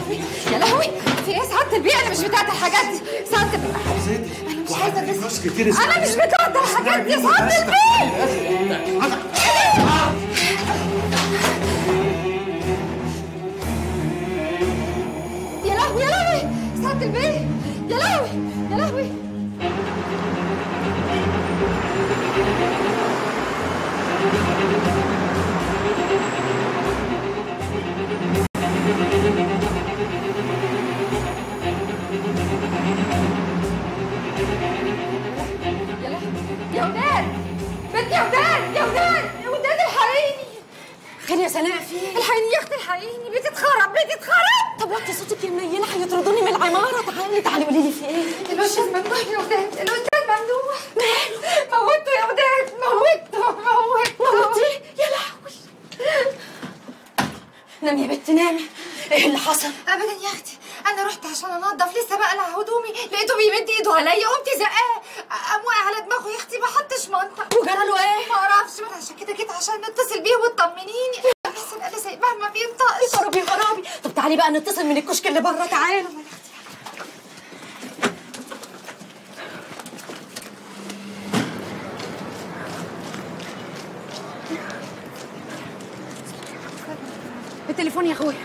لهوي يا لهوي في ايه سعاده البيئه انا مش بتاعت الحاجات دي سعاده البيئه انا مش عايزه وعندي أدرس. فلوس كتير انا مش بتاعت الحاجات دي سعاده البيئه يا لهوي يا لهوي سعاده البيئه يا لهوي يا لهوي يا لهوي يا وداد بنت يا وداد يا وداد يا وداد الحقيني خير يا سناء في ايه؟ الحقيني يا اختي الحقيني بيتي اتخرب بيتي اتخرب طب وطي صوتك يا منيله هيطردوني من العماره تعالي تعالي قولي لي في ايه؟ الاستاذ ممدوح يا وداد الاستاذ ممدوح ماله موته يا وداد موته موته موتيه يا لهوي نامي يا بنت نامي ايه اللي حصل؟ ابدا يا اختي انا رحت عشان انضف لسه بقلع هدومي لقيته بيمد ايده عليا قمت زقاه قام واقع على دماغه يا اختي ما حطش منطق وجرى له ايه؟ ما اعرفش ما أنا عشان كده جيت عشان نتصل بيه وتطمنيني بس انا سايباه ما بينطقش خرابي خرابي طب تعالي بقى نتصل من الكشك اللي بره تعالي التليفون يا اخويا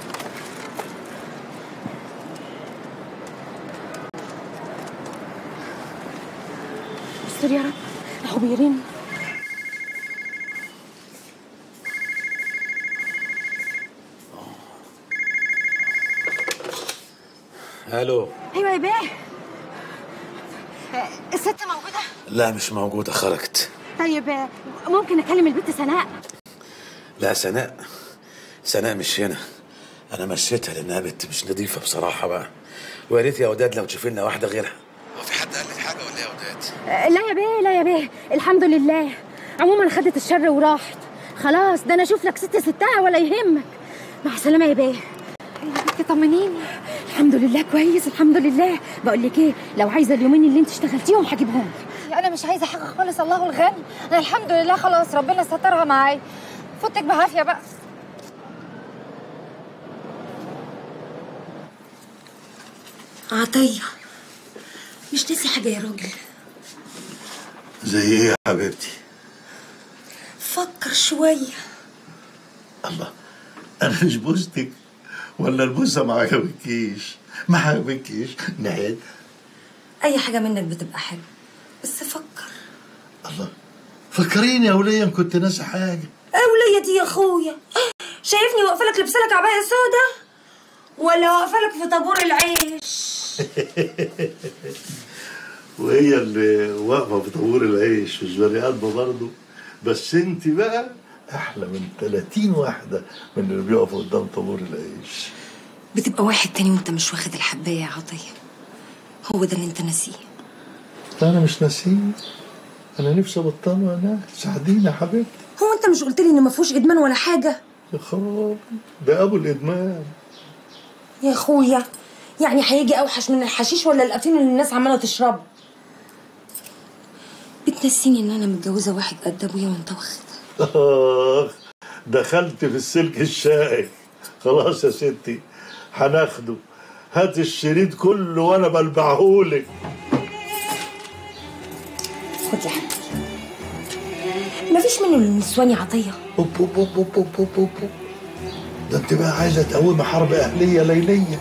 استر يا رب اهو بيرن الو ايوه يا بيه آه، الست موجوده لا مش موجودة خرجت طيب آه، ممكن اكلم البنت سناء لا سناء سناء مش هنا انا مشيتها لانها بنت مش نظيفة بصراحة بقى ويا ريت يا وداد لو تشوف لنا واحدة غيرها هو في حد قال لك حاجة ولا إيه يا وداد آه، لا يا بيه لا يا بيه الحمد لله عموما خدت الشر وراحت خلاص ده انا اشوف لك ست ستها ولا يهمك مع السلامه يا بيه يا بنتي طمنيني الحمد لله كويس الحمد لله بقول لك ايه لو عايزه اليومين اللي انت اشتغلتيهم هجيبهم لك انا مش عايزه حاجه خالص الله الغني انا الحمد لله خلاص ربنا سترها معايا فوتك بعافيه بقى عطيه مش ناسي حاجه يا راجل زي ايه يا حبيبتي فكر شويه الله انا مش بوستك ولا البوسه ما عجبكيش ما عجبكيش نعيد اي حاجه منك بتبقى حلوه بس فكر الله فكريني يا وليا إن كنت ناسي حاجه اولية دي يا اخويا شايفني واقفه لك لابسه لك عبايه سودا ولا واقفه لك في طابور العيش وهي اللي واقفه في طابور العيش مش بني ادمه برضه بس انت بقى احلى من 30 واحده من اللي بيقفوا قدام طابور العيش بتبقى واحد تاني وانت مش واخد الحبايه يا عطيه هو ده اللي انت ناسيه انا مش ناسيه انا نفسي ابطله انا ساعديني يا حبيبتي هو انت مش قلت لي ان ما فيهوش ادمان ولا حاجه يا خرابي ده ابو الادمان يا اخويا يعني هيجي اوحش من الحشيش ولا الافيون اللي الناس عماله تشربه بتنسيني ان انا متجوزه واحد قد ابويا وانت واخدها آخ دخلت في السلك الشائك خلاص يا ستي هناخده هات الشريط كله وانا بلبعهولك خد يا حبيبي مفيش منه للنسوان يا عطيه أوب أوب أوب أوب أوب أوب أوب. ده انت بقى عايزه تقومي حرب اهليه ليليه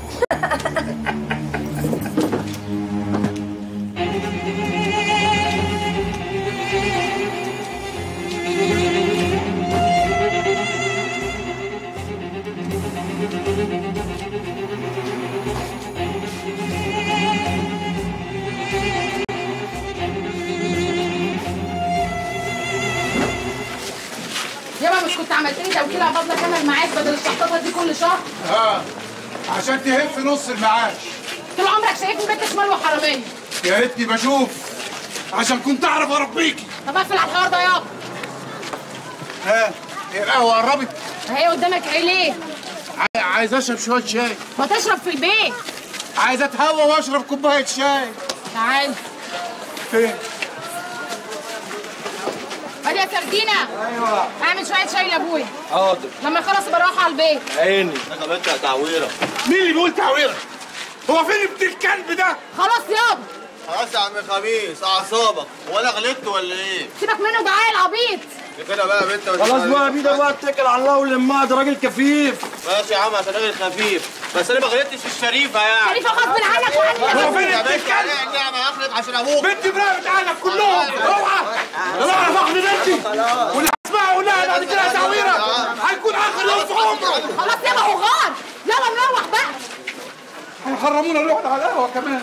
يابا مش كنت عملت لي توكيل عباد لك انا معاك بدل الشحططه دي كل شهر اه عشان تهف نص المعاش طول عمرك شايفني بنت شمال وحراميه يا ريتني بشوف عشان كنت اعرف اربيكي طب اقفل على الحوار ده يابا ها هي القهوه قربت هي قدامك ايه ليه؟ عاي- عايز اشرب شويه شاي ما تشرب في البيت عايز اتهوى واشرب كوبايه شاي تعال فين ادي واد يا سردينه ايوه اعمل شويه شاي لابويا حاضر لما يخلص بروح على البيت عيني انا بنت تعويره مين اللي بيقول تعويره هو فين ابن الكلب ده خلاص يابا خلاص يا عم خميس اعصابك وانا غلطت ولا ايه؟ سيبك منه ده عيل عبيط كده بقى يا بنت خلاص بقى بينا بقى اتكل على الله ولمها ده راجل كفيف ماشي يا عم عشان راجل خفيف بس انا ما غلطتش في الشريفه يعني شريفه غصب عنك وعني هو فين يا ابن بنت الكلب عليها النعمه هخلط عشان ابوك بنتي براقبت عنك كلهم اوعى انا اعرف اخد بنتي واللي هسمعه لا بعد كده تعويره هيكون اخر يوم في عمره خلاص يابا هو غار يلا نروح بقى هيحرمونا نروح على القهوه كمان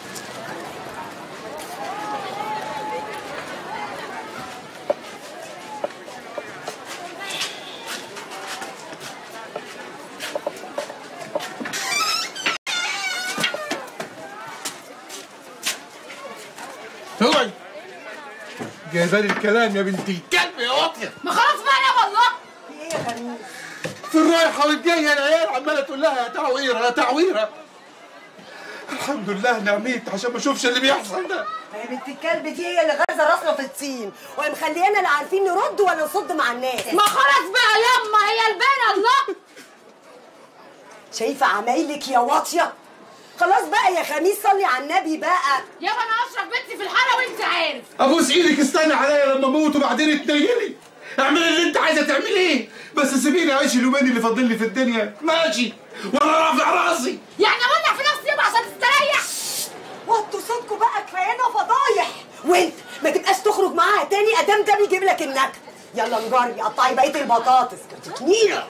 اوعي جايبالي الكلام يا بنتي كلب يا واطيه ما خلاص بقى يابا الله في الرايحة والجاية العيال عمالة تقول لها يا تعويرة يا تعويرة الحمد لله نعميت عشان ما اشوفش اللي بيحصل ده يا بنت الكلب دي هي اللي غازه راسنا في الطين ومخليانا لا عارفين نرد ولا نصد مع الناس ما خلاص بقى يما هي البانه الله شايفه عمايلك يا واطيه خلاص بقى يا خميس صلي على النبي بقى يابا انا اشرف بنتي في الحاره وانت عارف ابوس ايدك استنى عليا لما اموت وبعدين تنيلي اعملي اللي انت عايزه تعمليه بس سيبيني اعيش اليومين اللي فاضل لي في الدنيا ماشي وانا رافع راسي يعني اولع في نفسي يابا عشان تستريح وطوا صوتكم بقى كفايانا فضايح وانت ما تبقاش تخرج معاها تاني ادام ده بيجيب لك النكد يلا نجري قطعي بقيه البطاطس كتكنيله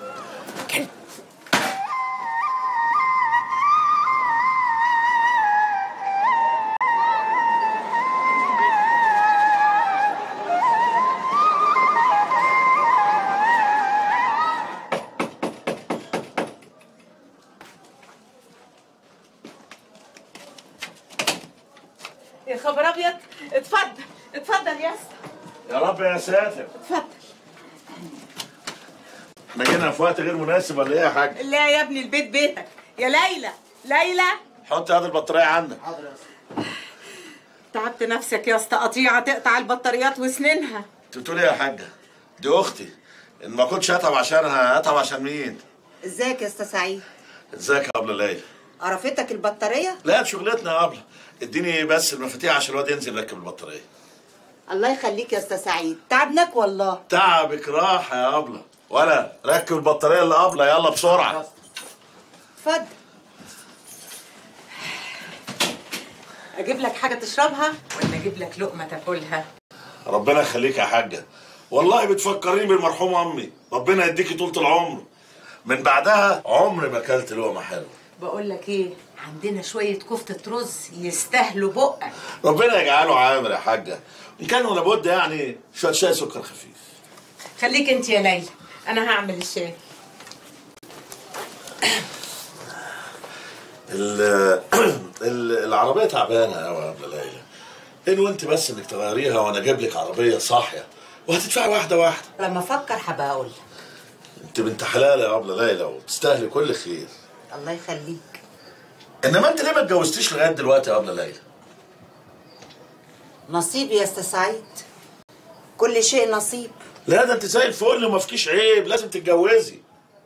يا خبر ابيض اتفضل اتفضل يا اسطى يا رب يا ساتر اتفضل احنا جينا في وقت غير مناسب ولا ايه يا حاج؟ لا يا ابني البيت بيتك يا ليلى ليلى حط هذه البطارية عندك تعبت نفسك يا اسطى قطيعه تقطع البطاريات وسنينها انت بتقول ايه يا حاجة؟ دي اختي ان ما كنتش اتعب عشانها اتعب عشان مين؟ ازيك يا استاذ سعيد ازيك يا ابله ليلى؟ عرفتك البطاريه لا دي شغلتنا يا ابله اديني بس المفاتيح عشان الواد ينزل يركب البطارية الله يخليك يا استاذ سعيد تعبناك والله تعبك راحة يا ابله ولا ركب البطارية اللي ابله يلا بسرعة اتفضل اجيب لك حاجه تشربها ولا اجيب لك لقمه تاكلها ربنا يخليك يا حاجة والله بتفكريني بالمرحوم امي ربنا يديكي طولة العمر من بعدها عمري ما اكلت لقمة حلوة بقول لك ايه عندنا شويه كفته رز يستاهلوا بقك ربنا يجعله عامر يا حاجة إن كان ولا بد يعني شوية شاي سكر خفيف خليك انت يا ليلى انا هعمل الشاي ال ال العربية تعبانة أوي يا أبلة ليلى إن وأنت بس إنك تغيريها وأنا أجيب لك عربية صاحية وهتدفعي واحدة واحدة لما افكر هبقى اقول أنت بنت حلال يا أبلة ليلى وتستاهلي كل خير الله يخليك إنما أنت ليه ما اتجوزتيش لغاية دلوقتي يا أبلة ليلى؟ نصيبي يا استاذ سعيد كل شيء نصيب لا ده أنت زي الفل وما فيكيش عيب لازم تتجوزي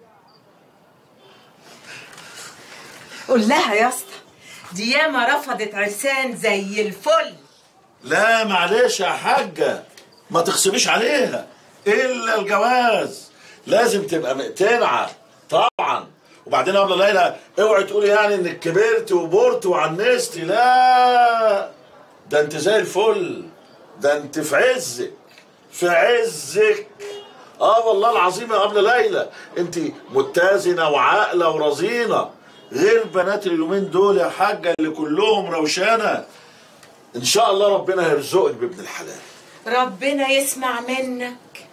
قول لها يا اسطى دي ياما رفضت عرسان زي الفل لا معلش يا حاجة ما تخصبيش عليها إلا الجواز لازم تبقى مقتنعة طبعا وبعدين يا أبلة ليلى اوعي تقولي يعني انك كبرت وبرت وعنستي لا ده انت زي الفل ده انت في عزك في عزك اه والله العظيم يا أبلة ليلى انت متزنة وعاقلة ورزينة غير بنات اليومين دول يا حاجة اللي كلهم روشانة ان شاء الله ربنا هيرزقك بابن الحلال ربنا يسمع منك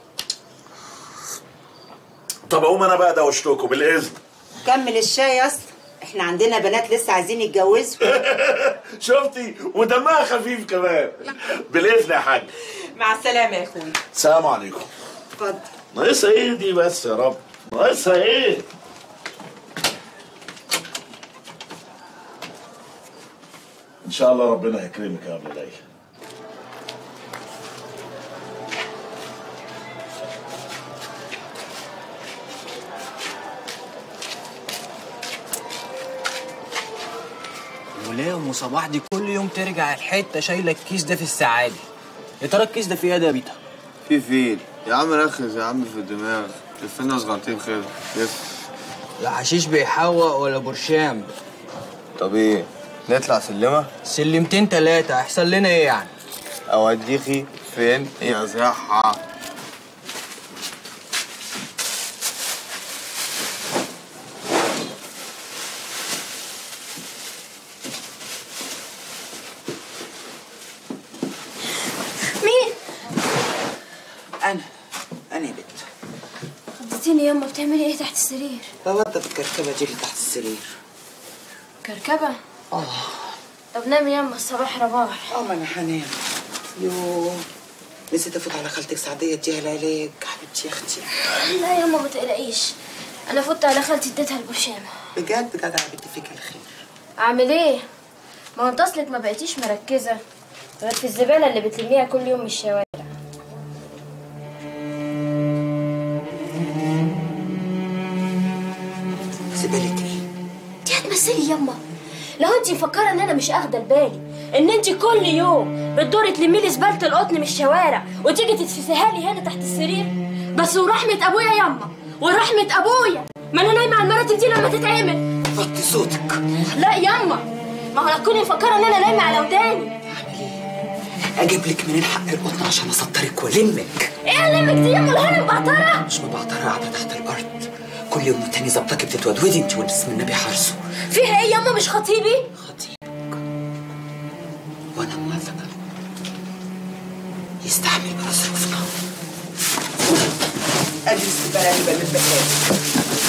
طب اقوم انا بقى دوشتكم بالاذن كمل الشاي يا اسطى احنا عندنا بنات لسه عايزين يتجوزوا شفتي ودمها خفيف كمان بالاذن يا حاج مع السلامه يا اخوي السلام عليكم اتفضل ناقصها ايه دي بس يا رب ناقصها ايه ان شاء الله ربنا هيكرمك يا ابن ليلى وليه ام صباح دي كل يوم ترجع الحته شايله الكيس ده في السعادة يا ترى الكيس ده فيه ايه ده يا بيتا في فيل يا عم ركز يا عم في الدماغ لفنا صغنطين خير لف لا حشيش بيحوق ولا برشام طب ايه نطلع سلمة سلمتين تلاتة هيحصل لنا ايه يعني اوديكي فين يا صحة مين؟ انا انا يا بنت خضتيني ياما بتعملي ايه تحت السرير؟ بوضب الكركبه دي اللي تحت السرير كركبة؟ اه طب نامي ياما الصباح رباح اه ما انا هنام يو نسيت افوت على خالتك سعديه اديها العلاج حبيبتي يا اختي لا ياما ما تقلقيش انا فت على خالتي اديتها البرشامة بجد بجد يا بنت فيك الخير اعمل ايه؟ ما هو انت اصلك ما بقيتيش مركزة غير في الزبالة اللي بتلميها كل يوم من الشوارع زبالة ايه؟ دي هتمثلي ياما لو انت مفكره ان انا مش اخده بالي ان انت كل يوم بتدوري تلمي لي زباله القطن من الشوارع وتيجي تتفسيها لي هنا تحت السرير بس ورحمه ابويا ياما ورحمه ابويا ما انا نايمه على المراتب دي لما تتعمل وطي صوتك لا ياما ما هو لا تكوني مفكره ان انا نايمه على وداني اجيب لك منين حق القطن عشان اسطرك والمك ايه اللي دي ياما الهنا مبعتره مش مبعترة قاعدة تحت الأرض كل يوم والتاني ظبطك بتتودودي انت والاسم النبي حارسه فيها ايه ياما مش خطيبي وانا موافقة يستحمل بمصروفنا ادي الزبالة اللي بلبها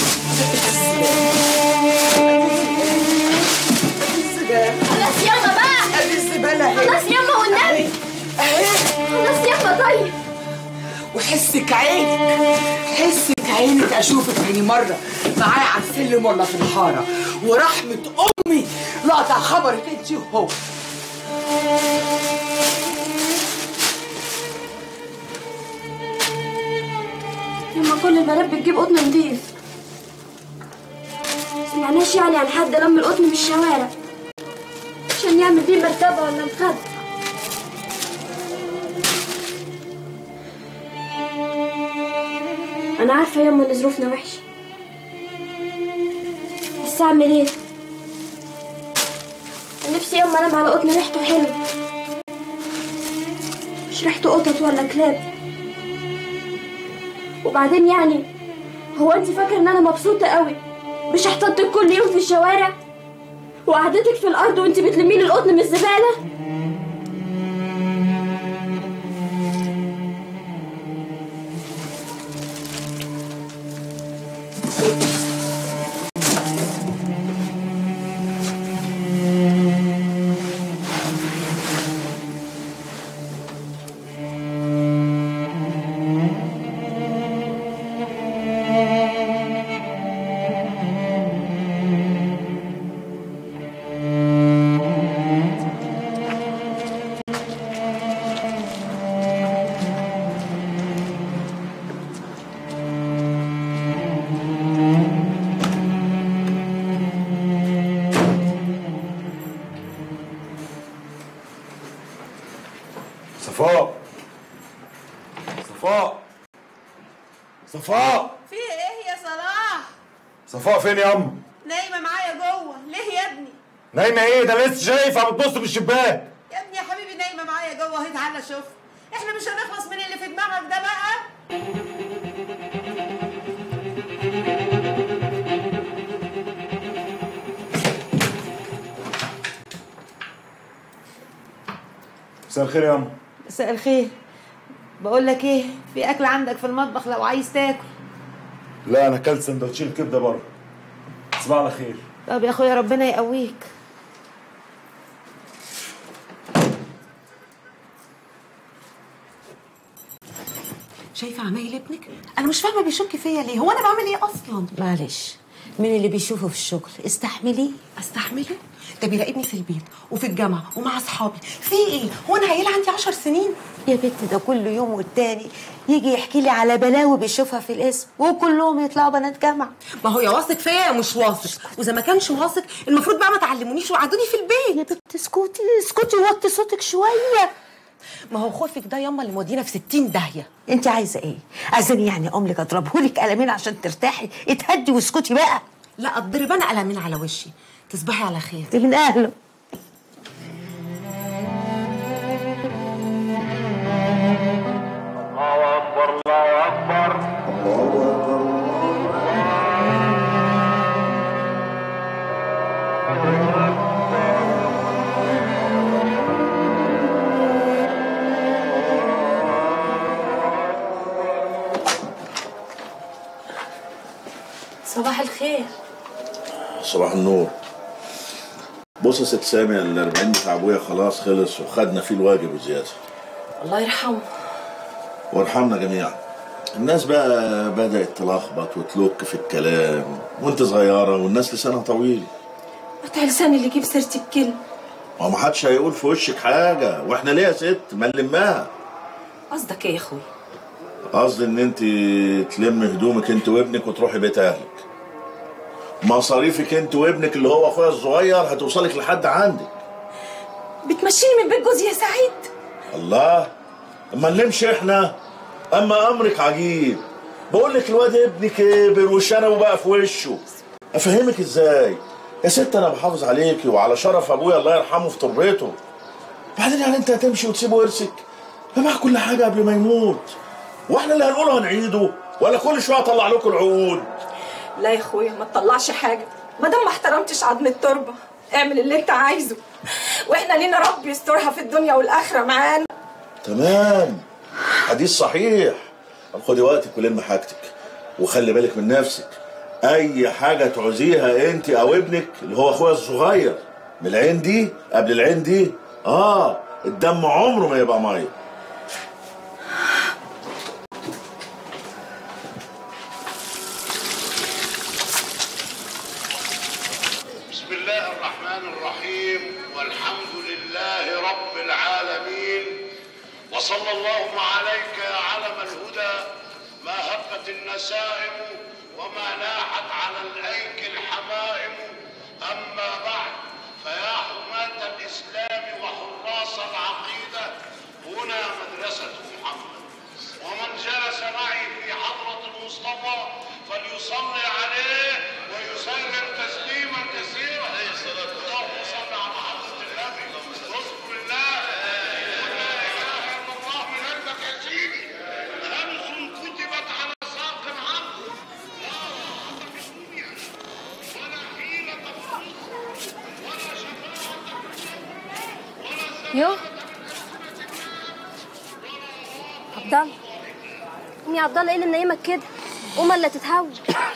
خلاص ياما بقى ادي الزبالة اهي خلاص ياما والنبي اهي خلاص ياما طيب وحسك عينك حسك عينك اشوفك تاني مرة معايا على السلم ولا في الحارة ورحمة امي لاقطع خبرك انت وهو يما كل البنات بتجيب قطن نضيف سمعناش يعني عن حد لم القطن من الشوارع عشان يعمل بيه مرتبة ولا مخدة أنا عارفة يما إن ظروفنا وحشة بس أعمل إيه؟ كان نفسي يما أنام على قطن ريحته حلو مش ريحته قطط ولا كلاب وبعدين يعني هو انت فاكره ان انا مبسوطه قوي مش هحططك كل يوم في الشوارع وقعدتك في الارض وانت بتلمي لي القطن من الزباله صفاء صفاء صفاء في ايه يا صلاح صفاء فين يا ام نايمه معايا جوه ليه يا ابني نايمه ايه ده لسه شايفه بتبص من الشباك يا ابني يا حبيبي نايمه معايا جوه اهي تعالى شوف احنا مش هنخلص من اللي في دماغك ده بقى مساء الخير يا ام مساء الخير بقول لك ايه في اكل عندك في المطبخ لو عايز تاكل لا انا اكلت سندوتشين كبده بره تصبح على خير طب يا اخويا ربنا يقويك شايفه عمايل ابنك انا مش فاهمه بيشك فيا ليه هو انا بعمل ايه اصلا معلش من اللي بيشوفه في الشغل استحمليه استحمله ده بيراقبني في البيت وفي الجامعه ومع اصحابي في ايه هو انا عيله عندي عشر سنين يا بنت ده كل يوم والتاني يجي يحكي لي على بلاوي بيشوفها في الاسم وكلهم يطلعوا بنات جامعه ما هو يا واثق فيا يا مش واثق واذا ما كانش واثق المفروض بقى ما تعلمونيش وقعدوني في البيت يا بنت اسكتي اسكتي وطي صوتك شويه ما هو خوفك ده ياما اللي مودينا في 60 داهيه انت عايزه ايه عايزاني يعني املك اضربهولك قلمين عشان ترتاحي اتهدي واسكتي بقى لا اضرب انا قلمين على وشي تصبحي على خير دي من اهله الله أكبر الله أكبر صباح الخير صباح النور بص يا ست سامي ال 40 بتاع ابويا خلاص خلص وخدنا فيه الواجب وزياده الله يرحمه وارحمنا جميعا الناس بقى بدأت تلخبط وتلوك في الكلام وانت صغيرة والناس لسانها طويل قطع لساني اللي يجيب سيرتي بكلمة ما هو محدش هيقول في وشك حاجة واحنا ليه يا ست ما نلمها قصدك ايه يا اخوي قصدي ان انت تلم هدومك انت وابنك وتروحي بيت اهلك مصاريفك انت وابنك اللي هو اخويا الصغير هتوصلك لحد عندك بتمشيني من بيت جوزي يا سعيد الله اما نلمش احنا اما امرك عجيب بقول لك الواد ابني كبر وشنبه بقى في وشه افهمك ازاي يا ست انا بحافظ عليكي وعلى شرف ابويا الله يرحمه في تربيته بعدين يعني انت هتمشي وتسيبه ورثك بقى كل حاجه قبل ما يموت واحنا اللي هنقوله هنعيده ولا كل شويه اطلع لكم العقود لا يا اخويا ما تطلعش حاجة ما دام ما احترمتش عظم التربة اعمل اللي انت عايزه واحنا لينا رب يسترها في الدنيا والاخرة معانا تمام حديث صحيح طب خدي وقتك ولم حاجتك وخلي بالك من نفسك اي حاجه تعوزيها انت او ابنك اللي هو اخويا الصغير من العين دي قبل العين دي اه الدم عمره ما يبقى ميه بسم الله الرحمن الرحيم والحمد لله رب العالمين وصلى الله عليك يا علم الهدى ما هبت النسائم وما ناحت على الايك الحمائم اما بعد فيا حماة الاسلام وحراس العقيده هنا مدرسه محمد ومن جلس معي في حضره المصطفى فليصلي عليه ويسلم تسليما كثيرا عليه الصلاه والسلام اللهم صل على حضره النبي واذكر الله قل لا اله الا الله من قلبك يا سيدي همز كتبت على ساق العبد لا راحه بسوريا ولا حيله الرزق ولا شفاعه ولا يو عبد الله قوم يا عبد الله ايه اللي منيمك كده قوم الا تتهوى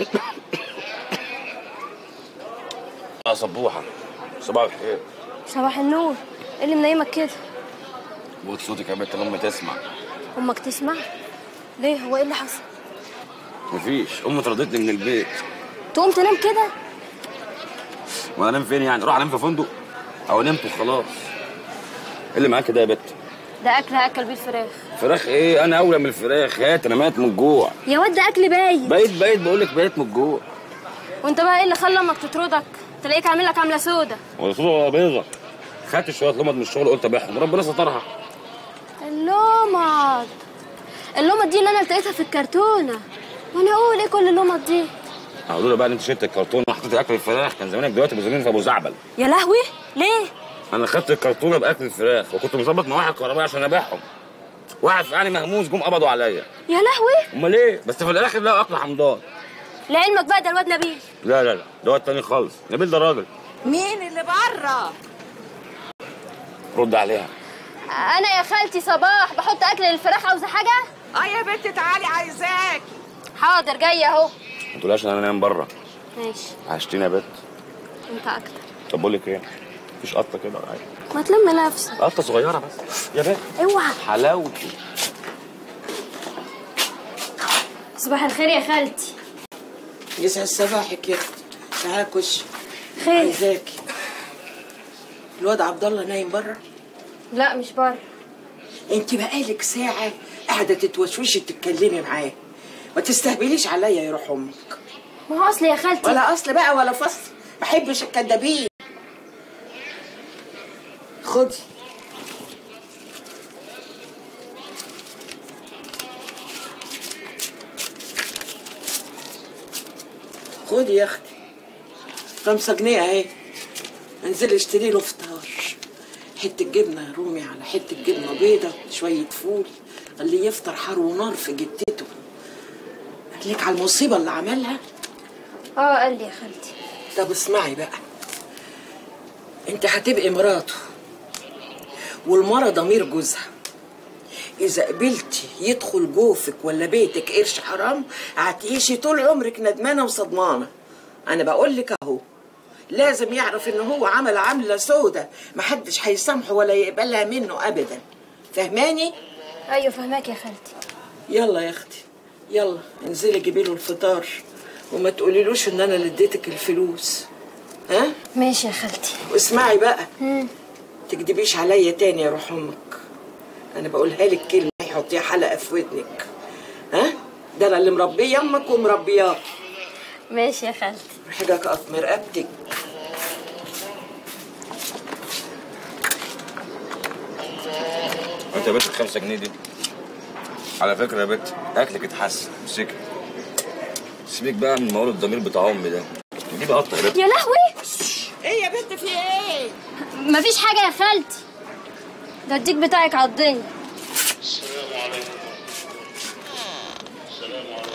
يا صبوحة صباح الخير صباح النور ايه اللي منيمك كده بوت صوتك يا بنت الأم تسمع امك تسمع ليه هو ايه اللي حصل مفيش أمي طردتني من البيت تقوم تنام كده وأنا أنام فين يعني أروح أنام في فندق أو نمت وخلاص إيه اللي معاك ده يا بت ده اكل هاكل بيه الفراخ فراخ إيه أنا أولى من الفراخ هات أنا مات من الجوع يا واد ده اكل بايت بقيت بقيت بقول لك بقيت من الجوع وانت بقى ايه اللي خلى امك تطردك تلاقيك عامل لك عامله سودا ولا صودا ولا بيضة خدت شوية لمض من الشغل قلت أبيعهم ربنا سترها اللومض اللومض دي اللي انا لقيتها في الكرتونه وانا اقول ايه كل اللومض دي هقول له بقى ان انت شلت الكرتون وحطيت اكل الفراخ كان زمانك دلوقتي بزميل في ابو زعبل يا لهوي ليه انا خدت الكرتونه باكل الفراخ وكنت مظبط مع واحد كهربائي عشان ابيعهم واحد فقعني مهموس جم قبضوا عليا يا لهوي امال ايه بس في الاخر لقوا اكل حمضان لعلمك بقى ده الواد نبيل لا لا لا ده واد تاني خالص نبيل ده راجل مين اللي بره رد عليها انا يا خالتي صباح بحط اكل للفراخ عاوزه حاجه اه يا بنت تعالي عايزاك حاضر جايه اهو ما تقولهاش ان انا نايم بره ماشي عشتيني يا بت انت اكتر طب بقول لك ايه مفيش قطه كده ولا حاجه ما تلم نفسك قطه صغيره بس يا بت اوعى حلاوتي صباح الخير يا خالتي يسعد صباحك يا اختي تعالى كش خير. عايزاكي الواد عبد الله نايم بره لا مش بره انت بقالك ساعه قاعده تتوشوشي تتكلمي معاه ما تستهبليش عليا يا روح امك ما هو اصل يا خالتي ولا اصل بقى ولا فصل ما بحبش الكدابين خدي خدي يا اختي خمسة جنيه اهي انزلي اشتري له فطار حتة جبنة رومي على حتة جبنة بيضة شوية فول خليه يفطر حار ونار في جدته قال لك على المصيبة اللي عملها اه قال لي يا خالتي طب اسمعي بقى انت هتبقي مراته والمرة ضمير جوزها إذا قبلتي يدخل جوفك ولا بيتك قرش حرام هتعيشي طول عمرك ندمانة وصدمانة أنا بقول لك أهو لازم يعرف إن هو عمل عملة سودة محدش هيسامحه ولا يقبلها منه أبدا فهماني؟ ايوه فهماك يا خالتي يلا يا أختي يلا انزلي جيبي له الفطار وما تقوليلوش إن أنا اللي اديتك الفلوس ها؟ ماشي يا خالتي واسمعي بقى تكدبيش عليا تاني يا روح امك انا بقولها لك كلمه حطيها حلقه في ودنك ها ده انا اللي مربيه امك ومربياك ماشي يا خالتي حاجه اقف مرقبتك انت يا بنت الخمسة جنيه دي على فكرة يا بنت اكلك اتحسن مسكي سيبك بقى من موال الضمير بتاع امي ده دي بقى قطع يا بنت يا لهوي ايه يا بنت في ايه مفيش حاجه يا خالتي ده الديك بتاعك عضني السلام عليكم السلام عليكم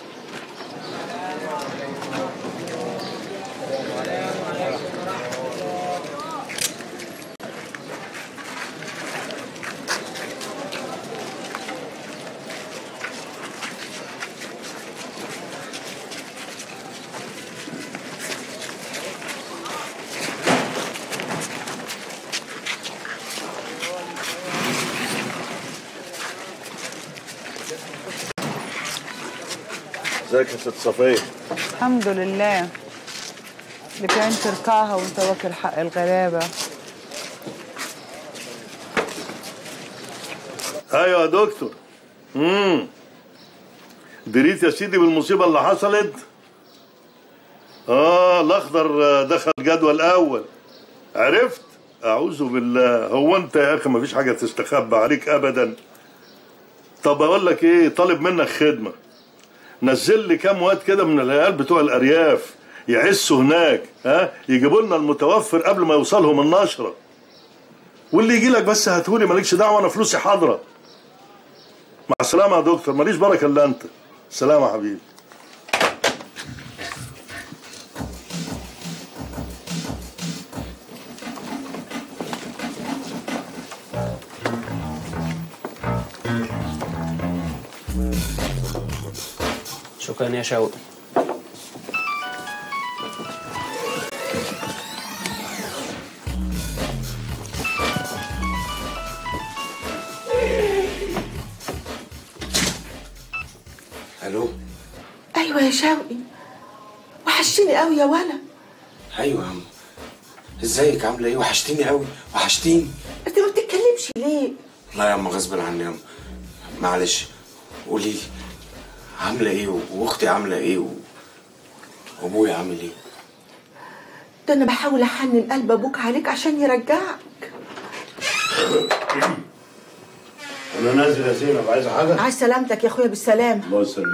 ازيك يا ست صفيه الحمد لله لك انت تركعها وانت واكل حق الغلابه ايوه يا دكتور امم دريت يا سيدي بالمصيبه اللي حصلت اه الاخضر دخل جدول اول عرفت اعوذ بالله هو انت يا اخي مفيش حاجه تستخبى عليك ابدا طب اقول لك ايه طالب منك خدمه نزل لي كام واد كده من العيال بتوع الارياف يعسوا هناك ها يجيبوا لنا المتوفر قبل ما يوصلهم النشره واللي يجي لك بس هاتهولي مالكش دعوه انا فلوسي حاضره مع السلامه يا دكتور ماليش بركه الا انت سلام يا حبيبي شكرا يا شوقي الو ايوه يا شوقي وحشتني قوي يا ولا ايوه يا عم ازيك عامله ايه وحشتيني قوي وحشتيني انت ما بتتكلمش ليه لا يا عم غصب عني يا عم معلش قولي لي عامله ايه و- واختي عامله ايه و- وابويا عامل ايه ده انا بحاول احنن قلب ابوك عليك عشان يرجعك انا نازل يا زينب عايزه حاجه عايز سلامتك يا اخويا بالسلامه الله يسلمك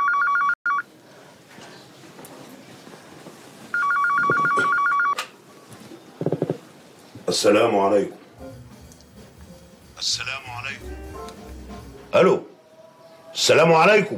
السلام عليكم السلام عليكم الو السلام عليكم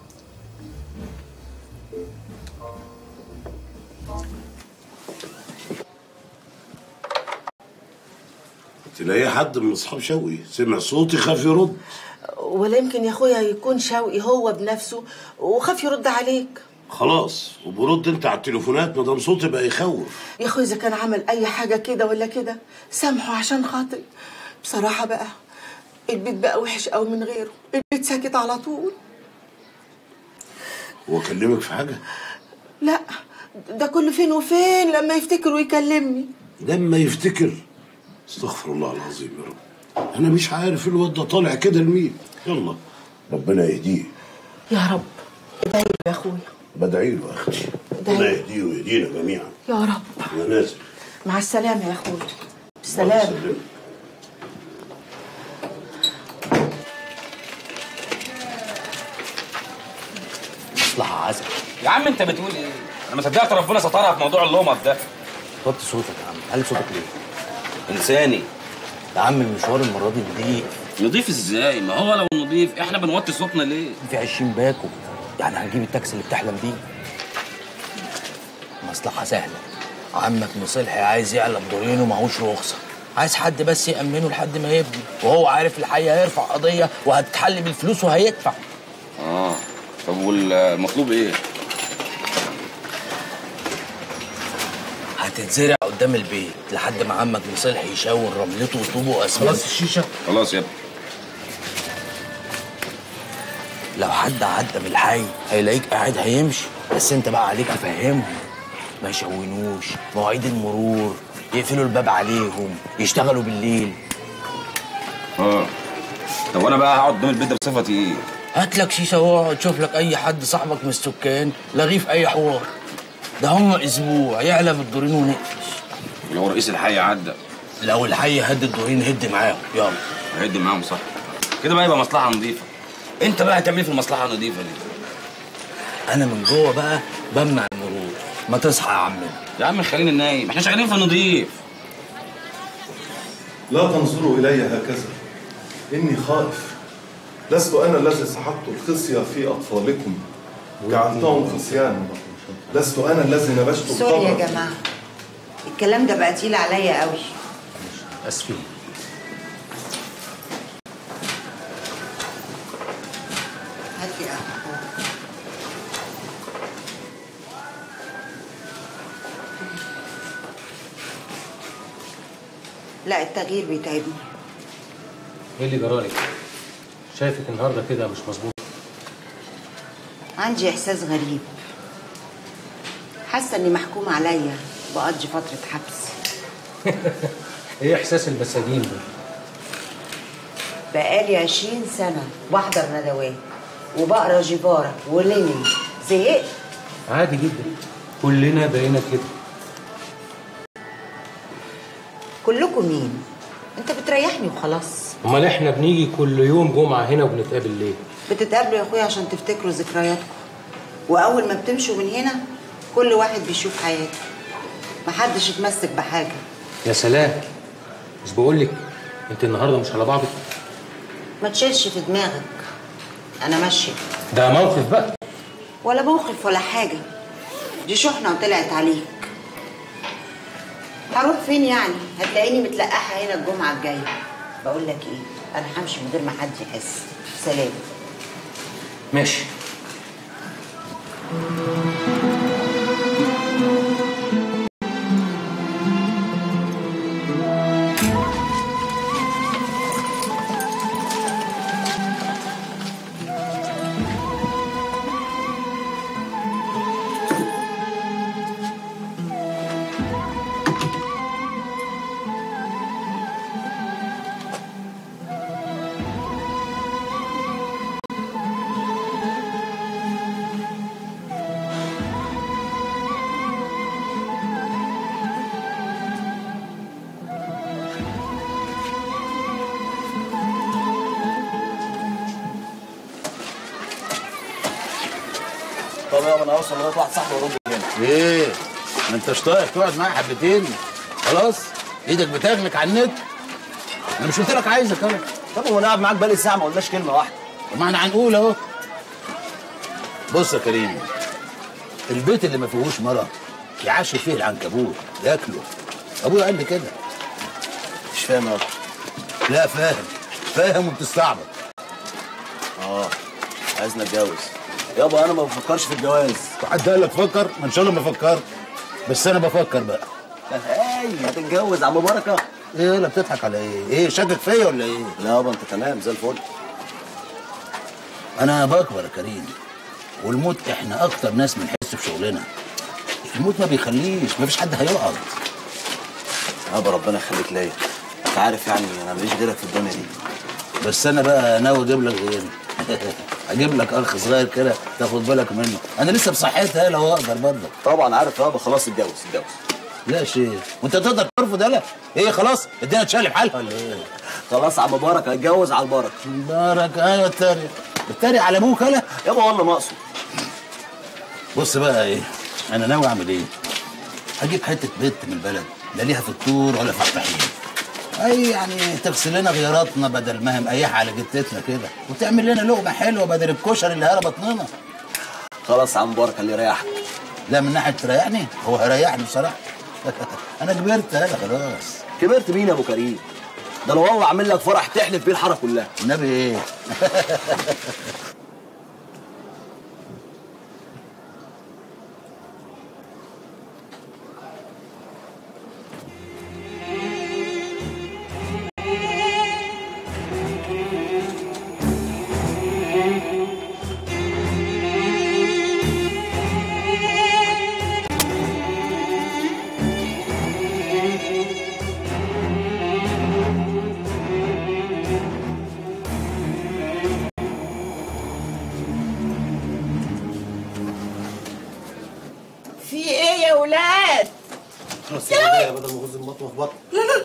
تلاقي حد من اصحاب شوقي سمع صوتي خاف يرد ولا يمكن يا اخويا يكون شوقي هو بنفسه وخاف يرد عليك خلاص وبرد انت على التليفونات ما دام صوتي بقى يخوف يا اخويا اذا كان عمل اي حاجه كده ولا كده سامحه عشان خاطري بصراحه بقى البيت بقى وحش قوي من غيره البيت ساكت على طول هو كلمك في حاجه لا ده كل فين وفين لما يفتكر ويكلمني لما يفتكر استغفر الله العظيم يا رب انا مش عارف الواد ده طالع كده لمين يلا ربنا يهديه يا رب ادعي له يا اخويا بدعي له يا اختي ربنا يهديه ويهدينا جميعا يا رب انا نازل مع السلامه يا اخويا مع بالسلامه السلامة. مصلحة عزل يا عم انت بتقول ايه؟ انا ما صدقت ربنا سترها في موضوع اللومط ده وطي صوتك يا عم علي صوتك ليه؟ انساني يا عم المشوار المرة دي نضيف نضيف ازاي؟ ما هو لو نضيف احنا بنوطي صوتنا ليه؟ في 20 باكو يعني هنجيب التاكسي اللي بتحلم بيه مصلحة سهلة عمك مصلحي عايز يعلى بدورين ومعهوش رخصة عايز حد بس يأمنه لحد ما يبني وهو عارف الحقيقة هيرفع قضية وهتتحل بالفلوس وهيدفع اه طب والمطلوب ايه؟ هتتزرع قدام البيت لحد ما عمك مصلحي يشاور رملته وطوبه واسمنت خلاص الشيشة؟ خلاص يا ابني لو حد عدى من الحي هيلاقيك قاعد هيمشي بس انت بقى عليك تفهمهم ما يشونوش مواعيد المرور يقفلوا الباب عليهم يشتغلوا بالليل اه طب وانا بقى هقعد قدام البيت ده بصفتي ايه؟ هات لك شيشه واقعد شوف لك اي حد صاحبك من السكان لغيه في اي حوار ده هم اسبوع يعلى بالدورين ونقفش لو رئيس الحي عدى لو الحي هد الدورين هد معاهم يلا هيدي معاهم صح كده بقى يبقى مصلحة نظيفة انت بقى هتعمل ايه في المصلحة النظيفة دي؟ انا من جوه بقى بمنع المرور ما تصحى يا عمنا يا عم خلينا نايم احنا شغالين في النظيف لا تنظروا إلي هكذا إني خائف لست أنا الذي سحقت الخصية في أطفالكم جعلتهم خصيانا لست أنا الذي نبشت سوري يا القمر جماعه الكلام ده بقى تقيل عليا قوي اسفين هات لي قهوه لا التغيير بيتعبني ايه اللي جرالك؟ شايفك النهارده كده مش مظبوط عندي احساس غريب حاسه اني محكوم عليا بقضي فتره حبس ايه احساس المساجين ده؟ بقالي عشرين سنه بحضر ندوات وبقرا جيفارا ولينين زهقت عادي جدا كلنا بقينا كده كلكم مين انت بتريحني وخلاص امال احنا بنيجي كل يوم جمعه هنا وبنتقابل ليه؟ بتتقابلوا يا اخويا عشان تفتكروا ذكرياتكم واول ما بتمشوا من هنا كل واحد بيشوف حياته محدش يتمسك بحاجه يا سلام مش بقول لك انت النهارده مش على بعضك ما تشيلش في دماغك انا ماشيه ده موقف بقى ولا موقف ولا حاجه دي شحنه وطلعت عليك هروح فين يعني هتلاقيني متلقحه هنا الجمعه الجايه بقول لك ايه انا همشي من غير ما حد يحس سلام ماشي طب يابا انا اوصل لغايه واحد صاحبي ورد هنا ايه ما انتش طايق تقعد معايا حبتين خلاص ايدك بتغلك على النت انا مش قلت لك عايزك انا طب هو انا قاعد معاك بقالي ساعه ما قلناش كلمه واحده ما احنا هنقول اهو بص يا كريم البيت اللي ما فيهوش مرة يعاش فيه العنكبوت ياكله ابويا قال لي كده مش فاهم يابا لا فاهم فاهم وبتستعبط اه عايزني اتجوز يابا انا ما بفكرش في الجواز حد قال لك فكر ما ان شاء الله ما فكرت بس انا بفكر بقى هاي هتتجوز عم بركه ايه ولا بتضحك على ايه ايه شاكك فيا ولا ايه لا يابا انت تمام زي الفل انا بكبر يا كريم والموت احنا اكتر ناس بنحس بشغلنا الموت ما بيخليش مفيش حد هيقعد يابا ربنا يخليك ليا انت عارف يعني انا ماليش غيرك في الدنيا دي بس انا بقى ناوي اجيب لك غيري اجيب لك اخ صغير كده تاخد بالك منه انا لسه بصحتها لو اقدر برضه طبعا عارف يابا خلاص اتجوز اتجوز لا يا شيخ وانت تقدر ترفض يالا ايه خلاص الدنيا تشقلب حالها ولا ايه خلاص يا عم مبارك هتجوز على البركه مبارك ايوه اتريق اتريق على ابوك يالا يابا والله ناقصه بص بقى ايه انا ناوي اعمل ايه هجيب حته بنت من البلد لا ليها في الطور ولا في الطحين اي يعني تغسل لنا غياراتنا بدل ما هي مقيحه على جتتنا كده وتعمل لنا لقمه حلوه بدل الكشري اللي هرى بطننا خلاص يا عم مبارك اللي يريحك لا من ناحيه تريحني هو هيريحني بصراحه انا كبرت انا خلاص كبرت مين يا ابو كريم ده لو والله عامل لك فرح تحلف بيه الحاره كلها النبي ايه في ايه يا ولاد خلاص يا بدل ما غز المطوه في بطن لا لا